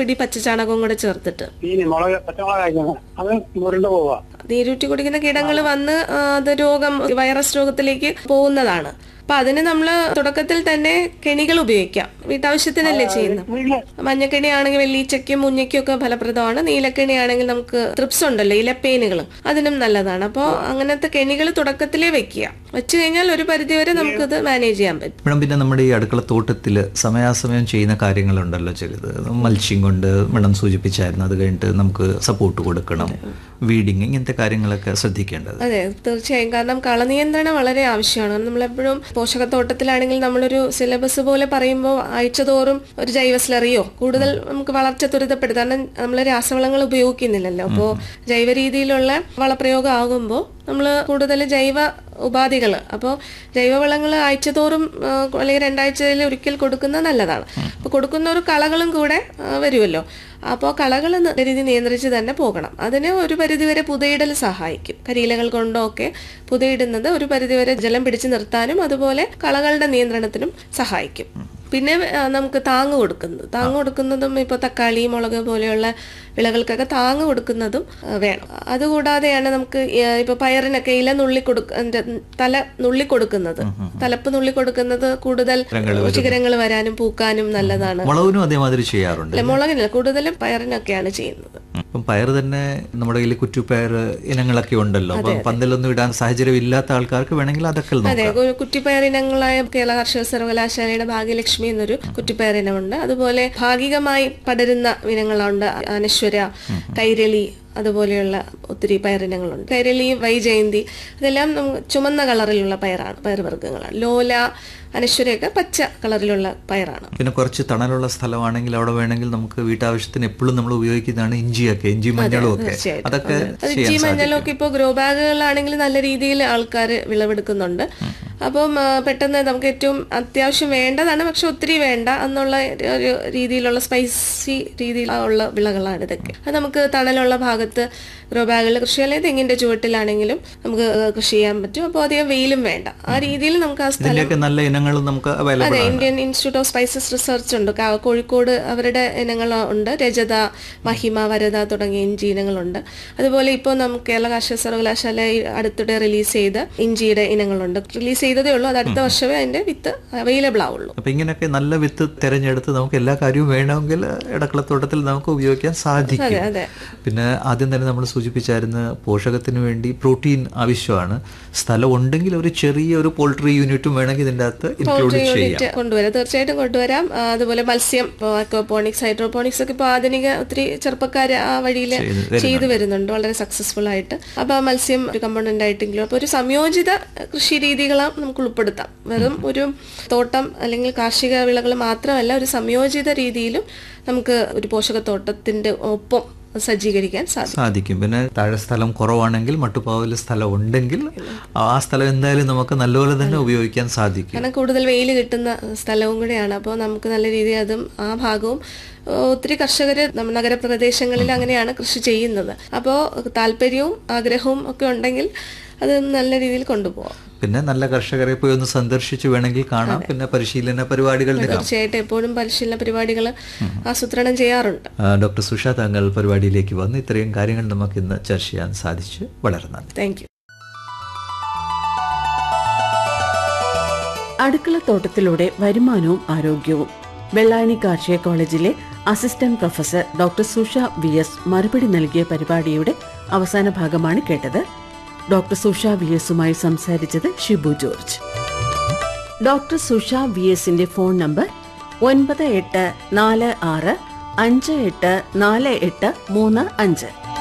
പിടി പച്ചച്ചാണകവും കൂടെ ചേർത്തിട്ട് ചീനി മുളക് പച്ചമുളക് അയക്കുന്നത് അത് മുരുണ്ട് പോവാ നീരൂറ്റി കുടിക്കുന്ന കീടങ്ങൾ വന്ന് ആ, അത് രോഗം വൈറസ് രോഗത്തിലേക്ക് പോകുന്നതാണ് അപ്പൊ അതിന് നമ്മൾ തുടക്കത്തിൽ തന്നെ കെണികൾ ഉപയോഗിക്കാം വീട്ടാവശ്യത്തിനല്ലേ ചെയ്യുന്നത് വീട്ടില് മഞ്ഞക്കെണി ആണെങ്കിൽ വെള്ളീച്ചയ്ക്കും മുഞ്ഞയ്ക്കും ഒക്കെ ഫലപ്രദമാണ് നീലക്കെണി ആണെങ്കിൽ നമുക്ക് ട്രിപ്സ് ഉണ്ടല്ലോ ഇലപ്പേനുകൾ അതിനും നല്ലതാണ് അപ്പോൾ അങ്ങനത്തെ കെണികൾ തുടക്കത്തിലേ വെക്കുക വെച്ച് കഴിഞ്ഞാൽ ഒരു പരിധിവരെ നമുക്കിത് മാനേജ് ചെയ്യാൻ പറ്റും മേഡം പിന്നെ നമ്മുടെ ഈ അടുക്കള തോട്ടത്തിൽ സമയാസമയം ചെയ്യുന്ന കാര്യങ്ങളുണ്ടല്ലോ ചിലത് മൽച്ചിങ് കൊണ്ട് മേഡം സൂചിപ്പിച്ചായിരുന്നു അത് കഴിഞ്ഞിട്ട് നമുക്ക് സപ്പോർട്ട് കൊടുക്കണം വീഡിങ് ഇങ്ങനത്തെ കാര്യങ്ങളൊക്കെ ശ്രദ്ധിക്കേണ്ടത് അതെ തീർച്ചയായും കാരണം കളനിയന്ത്രണം വളരെ ആവശ്യമാണ് നമ്മളെപ്പോഴും പോഷകത്തോട്ടത്തിലാണെങ്കിൽ നമ്മളൊരു സിലബസ് പോലെ പറയുമ്പോൾ ആഴ്ചതോറും ഒരു ജൈവ സ്ലറിയോ കൂടുതൽ നമുക്ക് വളർച്ച ത്വരിതപ്പെടുത്താം കാരണം നമ്മൾ രാസവളങ്ങൾ ഉപയോഗിക്കുന്നില്ലല്ലോ അപ്പോൾ ജൈവ രീതിയിലുള്ള വളപ്രയോഗം ആകുമ്പോൾ നമ്മൾ കൂടുതൽ ജൈവ ഉപാധികൾ അപ്പോൾ ജൈവവളങ്ങൾ ആഴ്ചതോറും ആ, അല്ലെങ്കിൽ രണ്ടാഴ്ചയിൽ ഒരിക്കൽ കൊടുക്കുന്നത് നല്ലതാണ് അപ്പോൾ കൊടുക്കുന്ന ഒരു കളകളും കൂടെ ആ, വരുമല്ലോ അപ്പോൾ കളകൾ നല്ല രീതിയിൽ നിയന്ത്രിച്ച് തന്നെ പോകണം അതിന് ഒരു പരിധിവരെ പുതയിടൽ സഹായിക്കും കരിയിലകൾ കൊണ്ടോ ഒക്കെ പുതയിടുന്നത് ഒരു പരിധിവരെ ജലം പിടിച്ചു നിർത്താനും അതുപോലെ കളകളുടെ നിയന്ത്രണത്തിനും സഹായിക്കും പിന്നെ ആ, നമുക്ക് താങ്ങ് കൊടുക്കുന്നത് താങ്ങ് കൊടുക്കുന്നതും ഇപ്പോൾ തക്കാളി മുളക് പോലെയുള്ള വിളകൾക്കൊക്കെ താങ്ങ് കൊടുക്കുന്നതും ആ, വേണം അതുകൂടാതെയാണ് നമുക്ക് ഇപ്പോൾ പയറിനൊക്കെ ഇല നുള്ളി കൊടുക്ക അതിന്റെ തല നുള്ളി കൊടുക്കുന്നത് തലപ്പ് നുള്ളി കൊടുക്കുന്നത് കൂടുതൽ ശിഖരങ്ങൾ വരാനും പൂക്കാനും നല്ലതാണ് മുളകിനും അതേമാതിരി ചെയ്യാറുണ്ട് അല്ല മുളകിനല്ല കൂടുതലും പയറിനൊക്കെയാണ് ചെയ്യുന്നത് അപ്പം പയർ തന്നെ നമ്മുടെ കയ്യിൽ കുറ്റുപയർ ഇനങ്ങളൊക്കെ ഉണ്ടല്ലോ അപ്പം പന്തലൊന്നും ഇടാൻ സാഹചര്യം ഇല്ലാത്ത ആൾക്കാർക്ക് വേണമെങ്കിൽ അതൊക്കെ അതെ നോക്കാം ഒരു കുറ്റിപ്പയർ ഇനങ്ങളായ കേരള കർഷക സർവകലാശാലയുടെ ഭാഗ്യലക്ഷ്മി എന്നൊരു കുറ്റിപ്പയർ ഇനമുണ്ട് അതുപോലെ ഭാഗികമായി പടരുന്ന ഇനങ്ങളുണ്ട് അനശ്വര കൈരളി അതുപോലെയുള്ള ഒത്തിരി പയറിനങ്ങളുണ്ട് കൈരളി വൈജയന്തി ഇതെല്ലാം നമുക്ക് ചുമന്ന കളറിലുള്ള പയറാണ് പയർവർഗ്ഗങ്ങളാണ് ലോല അനശ്വരയൊക്കെ പച്ച കളറിലുള്ള പയറാണ് പിന്നെ കുറച്ച് തണലുള്ള സ്ഥലമാണെങ്കിൽ അവിടെ വേണമെങ്കിൽ നമുക്ക് വീട്ടാവശ്യത്തിന് എപ്പോഴും നമ്മൾ ഉപയോഗിക്കുന്നതാണ് ഇഞ്ചിയൊക്കെ ഇഞ്ചി മഞ്ഞളും ഒക്കെ തീർച്ചയായിട്ടും. അതൊക്കെ അത് ചെയ്യാൻ ഇഞ്ചി സാധിക്കും മഞ്ഞളൊക്കെ ഇപ്പോൾ ഗ്രോ ബാഗുകളാണെങ്കിൽ നല്ല രീതിയിൽ ആൾക്കാർ വിളവെടുക്കുന്നുണ്ട് അപ്പം ആ, പെട്ടെന്ന് നമുക്ക് ഏറ്റവും അത്യാവശ്യം വേണ്ടതാണ് പക്ഷെ ഒത്തിരി വേണ്ട എന്നുള്ള ഒരു രീതിയിലുള്ള സ്പൈസി രീതിയിലുള്ള വിളകളാണ് ഇതൊക്കെ അത് നമുക്ക് തണലുള്ള ഭാഗത്ത് ഗ്രോ ബാഗുകൾ കൃഷി അല്ലെങ്കിൽ തെങ്ങിന്റെ ചുവട്ടിലാണെങ്കിലും നമുക്ക് കൃഷി ചെയ്യാൻ പറ്റും അപ്പോൾ അധികം വെയിലും വേണ്ട ആ രീതിയിൽ നമുക്ക് ആ സ്ഥലം ഇതിന്റെയൊക്കെ നല്ല ഇനങ്ങളും നമുക്ക് അവൈലബിൾ അതെ ആണ് Indian institute of spices research ഉണ്ട് കാ- കോഴിക്കോട് അവരുടെ ഇനങ്ങൾ ഉണ്ട് രജത മഹിമ വരത തുടങ്ങിയ ഇഞ്ചി ഇനങ്ങളുണ്ട് അതുപോലെ ഇപ്പോൾ നമുക്ക് കേരള കാർഷിക സർവകലാശാല ഈ അടുത്തിടെ റിലീസ് ചെയ്ത ഇഞ്ചിയുടെ ഇനങ്ങളുണ്ട് റിലീസ് ചെയ്തതേ ഉള്ളൂ അത് അടുത്ത വർഷമേ അതിന്റെ വിത്ത് അവൈലബിൾ ആവുള്ളൂ അപ്പൊ ഇങ്ങനെയൊക്കെ നല്ല വിത്ത് തിരഞ്ഞെടുത്ത് നമുക്ക് എല്ലാ കാര്യവും വേണമെങ്കിൽ ഇടക്കളത്തോട്ടത്തിൽ നമുക്ക് ഉപയോഗിക്കാൻ സാധിക്കും അതെ അതെ പിന്നെ ആദ്യം തന്നെ നമ്മൾ സൂചിപ്പിച്ചായിരുന്നു പോഷകത്തിന് വേണ്ടി പ്രോട്ടീൻ ആവശ്യമാണ് സ്ഥലം ഉണ്ടെങ്കിൽ ഒരു ചെറിയ ഒരു പോൾട്രി യൂണിറ്റും വേണമെങ്കിൽ ഇതിൻ്റെ അകത്ത് ഇൻക്ലൂഡ് ചെയ്യാം യൂണിറ്റ് കൊണ്ടുവരാം തീർച്ചയായിട്ടും കൊണ്ടുവരാം ആ, അതുപോലെ മത്സ്യം ഇപ്പോൾ അക്വപോണിക്സ് ഹൈഡ്രോപോണിക്സ് ഒക്കെ ഇപ്പോൾ ആധുനിക ഒത്തിരി ചെറുപ്പക്കാർ ആ വഴിയിൽ ചെയ്തു വരുന്നുണ്ട് വളരെ സക്സസ്ഫുൾ ആയിട്ട് അപ്പോൾ ആ മത്സ്യം ഒരു കമ്പോണന്റ് ആയിട്ടെങ്കിലും അപ്പോൾ ഒരു സംയോജിത കൃഷി രീതികളാം നമുക്ക് ഉൾപ്പെടുത്താം വെറും ഒരു തോട്ടം അല്ലെങ്കിൽ കാർഷിക വിളകൾ മാത്രമല്ല ഒരു സംയോജിത രീതിയിലും നമുക്ക് ഒരു പോഷകത്തോട്ടത്തിന്റെ ഒപ്പം സജ്ജീകരിക്കാൻ സാധിക്കും സാധിക്കും പിന്നെ താഴെ സ്ഥലം കുറവാണെങ്കിൽ മട്ടുപ്പാവിൽ സ്ഥലം ഉണ്ടെങ്കിൽ ആ സ്ഥലം എന്തായാലും നമുക്ക് നല്ലപോലെ തന്നെ ഉപയോഗിക്കാൻ സാധിക്കും കാരണം കൂടുതൽ വെയിൽ കിട്ടുന്ന സ്ഥലവും കൂടെയാണ് അപ്പോൾ നമുക്ക് നല്ല രീതിയിൽ അതും ആ ഭാഗവും ഏഹ്, ഒത്തിരി കർഷകർ നമ്മുടെ നഗരപ്രദേശങ്ങളിൽ അങ്ങനെയാണ് കൃഷി ചെയ്യുന്നത് അപ്പോൾ താല്പര്യവും ആഗ്രഹവും ഒക്കെ ഉണ്ടെങ്കിൽ അത് നല്ല രീതിയിൽ കൊണ്ടുപോകാം പിന്നെ നല്ല കർഷകരെ പോയി ഒന്ന് സന്ദർശിച്ച് വേണമെങ്കിൽ കാണാം പിന്നെ പരിശീലന പരിപാടികൾ നിരാം തീർച്ചയായിട്ടും എപ്പോഴും പരിശീലന പരിപാടികൾ ആസൂത്രണം ചെയ്യാറുണ്ട് ഡോക്ടർ സുഷ താങ്കൾ പരിപാടിയിലേക്ക് വന്ന് ഇത്രയും കാര്യങ്ങൾ നമുക്ക് ഇന്ന് ചർച്ച ചെയ്യാൻ സാധിച്ചു വളരെ നന്ദി താങ്ക് യു അടുക്കളത്തോട്ടത്തിലൂടെ വരുമാനവും ആരോഗ്യവും വെള്ളായണി കാർഷിക കോളേജിലെ assistant professor doctor Susha V S മറുപടി നൽകിയ പരിപാടിയുടെ അവസാന ഭാഗമാണ് കേട്ടത് ഡോക്ടർ സുഷ വി എസുമായി സംസാരിച്ചത് Shibu George doctor Susha V എസിന്റെ ഫോൺ നമ്പർ ഒൻപത് എട്ട് നാല് ആറ് അഞ്ച് എട്ട് നാല് എട്ട് മൂന്ന് അഞ്ച്